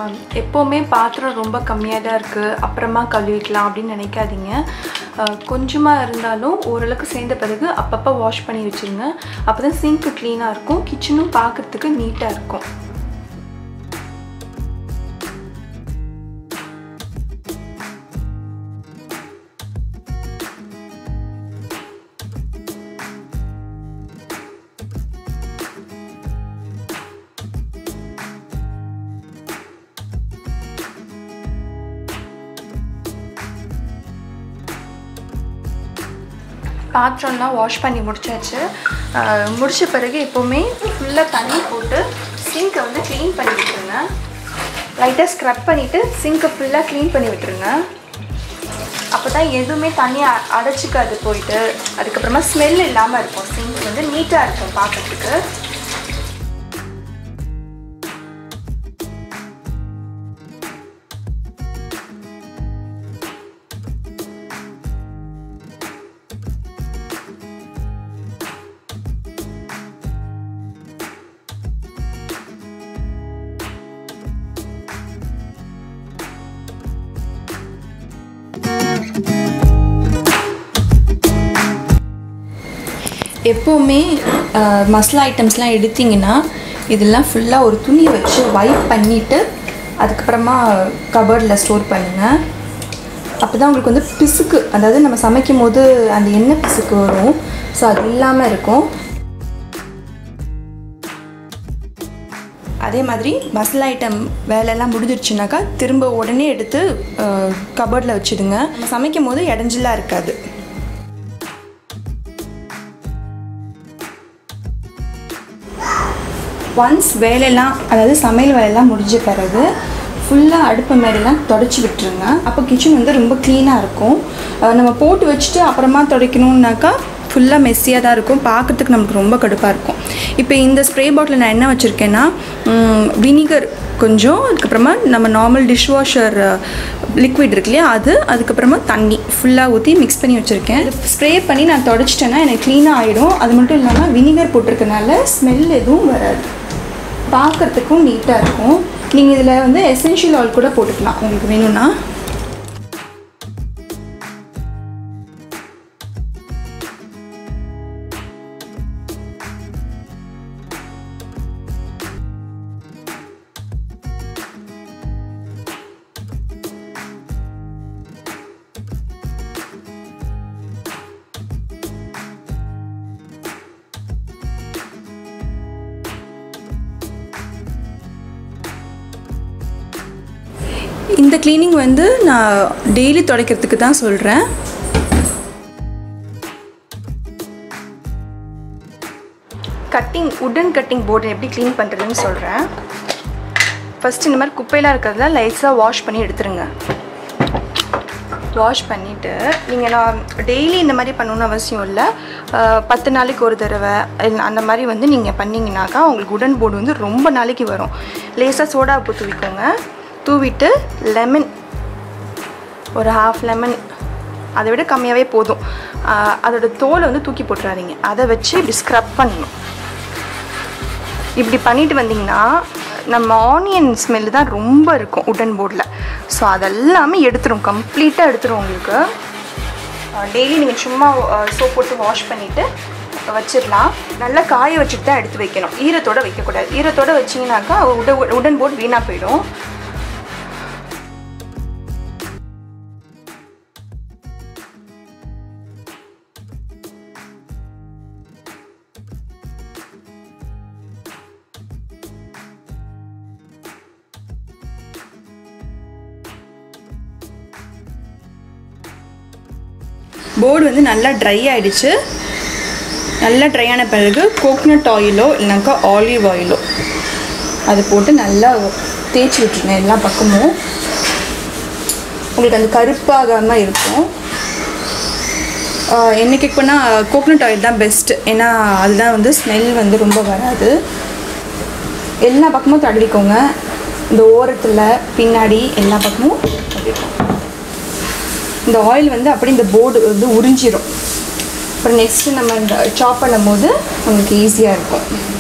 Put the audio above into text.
ஆஹ் எப்போவுமே பாத்திரம் ரொம்ப கம்மியாக தான் இருக்குது அப்புறமா கழுவிக்கலாம் அப்படின்னு நினைக்காதீங்க கொஞ்சமாக இருந்தாலும் ஓரளவுக்கு சேர்ந்த பிறகு அப்பப்போ வாஷ் பண்ணி வச்சுருங்க அப்போ தான் சிங்க்கு க்ளீனாக இருக்கும் கிச்சனும் பார்க்குறதுக்கு நீட்டாக இருக்கும் பாத்திரம்லாம் வாஷ் பண்ணி முடிச்சாச்சு ஆஹ் முடிச்ச பிறகு எப்போவுமே ஃபுல்லாக தண்ணி போட்டு சிங்க்கை வந்து க்ளீன் பண்ணி விட்டுருங்க லைட்டாக ஸ்க்ரப் பண்ணிவிட்டு சிங்க்கை ஃபுல்லாக க்ளீன் பண்ணி விட்டுருங்க அப்போ தான் எதுவுமே தண்ணி அ- அடைச்சிக்காது போயிட்டு அதுக்கப்புறமா ஸ்மெல் இல்லாமல் இருக்கும் சிங்க் வந்து நீட்டாக இருக்கும் பார்க்கறதுக்கு எப்போவுமே அஹ், மசாலா ஐட்டம்ஸ்லாம் எடுத்தீங்கன்னா இதெல்லாம் ஃபுல்லாக ஒரு துணி வச்சு வைப் பண்ணிவிட்டு அதுக்கப்புறமா கபர்டில் ஸ்டோர் பண்ணுங்கள் அப்போ தான் உங்களுக்கு வந்து பிசுக்கு அதாவது நம்ம சமைக்கும் போது அந்த எண்ணெய் பிசுக்கு வரும் ஸோ அது இல்லாமல் இருக்கும் அதே மாதிரி மசாலா ஐட்டம் வேலையெல்லாம் முடிஞ்சிருச்சுனாக்கா திரும்ப உடனே எடுத்து கபர்டில் வச்சுடுங்க நம்ம சமைக்கும் போது இடைஞ்சலாக இருக்காது ஒன்ஸ் வேலையெல்லாம் அதாவது சமையல் வேலையெல்லாம் முடிஞ்ச பிறகு ஃபுல்லாக அடுப்பு மேலெல்லாம் தொடச்சி விட்டுருங்க அப்போ கிச்சன் வந்து ரொம்ப க்ளீனாக இருக்கும் அஹ் நம்ம போட்டு வச்சுட்டு அப்புறமா துடைக்கணுன்னாக்கா ஃபுல்லாக மெஸ்ஸியாக தான் இருக்கும் பார்க்குறதுக்கு நமக்கு ரொம்ப கடுப்பாக இருக்கும் இப்போ இந்த ஸ்ப்ரே பாட்டில் நான் என்ன வச்சுருக்கேன்னா வினிகர் கொஞ்சம் அதுக்கப்புறமா நம்ம நார்மல் டிஷ் வாஷர் லிக்விட் இருக்கு இல்லையா அது அதுக்கப்புறமா தண்ணி ஃபுல்லாக ஊற்றி மிக்ஸ் பண்ணி வச்சுருக்கேன் ஸ்ப்ரே பண்ணி நான் தொடச்சிட்டேன்னா எனக்கு க்ளீனாக ஆகிடும் அது மட்டும் இல்லாமல் வினிகர் போட்டிருக்கனால ஸ்மெல் எதுவும் வராது பார்க்குறதுக்கும் நீட்டாக இருக்கும் நீங்கள் இதில் வந்து எசென்ஷியல் ஆயில் கூட போட்டுக்கலாம் உங்களுக்கு வேணும்னா இந்த க்ளீனிங் வந்து நான் டெய்லி துடைக்கிறதுக்கு தான் சொல்கிறேன் கட்டிங் உடன் கட்டிங் போர்டு எப்படி க்ளீன் பண்ணுறதுன்னு சொல்கிறேன் ஃபஸ்ட் இந்த மாதிரி குப்பையெல்லாம் இருக்கிறதுல லைட்ஸாக வாஷ் பண்ணி எடுத்துருங்க வாஷ் பண்ணிவிட்டு நீங்கள் நான் டெய்லி இந்த மாதிரி பண்ணணும்னு அவசியம் இல்லை அஹ், பத்து நாளைக்கு ஒரு தடவை இல்ல அந்த மாதிரி வந்து நீங்கள் பண்ணிங்கனாக்கா உங்களுக்கு உடன் போர்டு வந்து ரொம்ப நாளைக்கு வரும் லேசாக சோடா உப்பு தூவிக்கோங்க தூவிட்டு லெமன் ஒரு ஹாஃப் லெமன் அதை விட கம்மியாகவே போதும் அஹ், அதோட தோலை வந்து தூக்கி போட்டுறாதீங்க அதை வச்சு இப்படி ஸ்க்ரப் பண்ணணும் இப்படி பண்ணிட்டு வந்தீங்கன்னா நம்ம ஆனியன் ஸ்மெல் தான் ரொம்ப இருக்கும் உடன் போர்டில் ஸோ அதெல்லாமே எடுத்துரும் கம்ப்ளீட்டாக எடுத்துரும் உங்களுக்கு டெய்லி நீங்கள் சும்மா சோப் போட்டு வாஷ் பண்ணிவிட்டு வச்சிடலாம் நல்லா காய வச்சுட்டு தான் எடுத்து வைக்கணும் ஈரத்தோட வைக்கக்கூடாது ஈரத்தோட வச்சிங்கனாக்கா உட உடன் போர்டு வீணாக போயிடும் போர்டு வந்து நல்லா ட்ரை ஆயிடுச்சு நல்லா ட்ரை ஆன பிறகு கோகனட் ஆயிலோ இல்லைனாக்கா ஆலிவ் ஆயிலோ அது போட்டு நல்லா தேய்ச்சி விட்டுருங்க எல்லா பக்கமும் உங்களுக்கு அந்த கருப்பாகாமல் இருக்கும் ஆஹ் என்னைக்கு போனால் கோகனட் ஆயில் தான் பெஸ்ட் ஏன்னா அதுதான் வந்து ஸ்மெல் வந்து ரொம்ப வராது எல்லா பக்கமும் தடவிக்கோங்க இந்த ஓரத்தில் பின்னாடி எல்லா பக்கமும் தடவிக்கோங்க இந்த ஆயில் வந்து அப்படி இந்த போர்டு வந்து உறிஞ்சிரும் அப்புறம் நெக்ஸ்ட்டு நம்ம இந்த சாப் பண்ணும்போது உங்களுக்கு ஈஸியாக இருக்கும்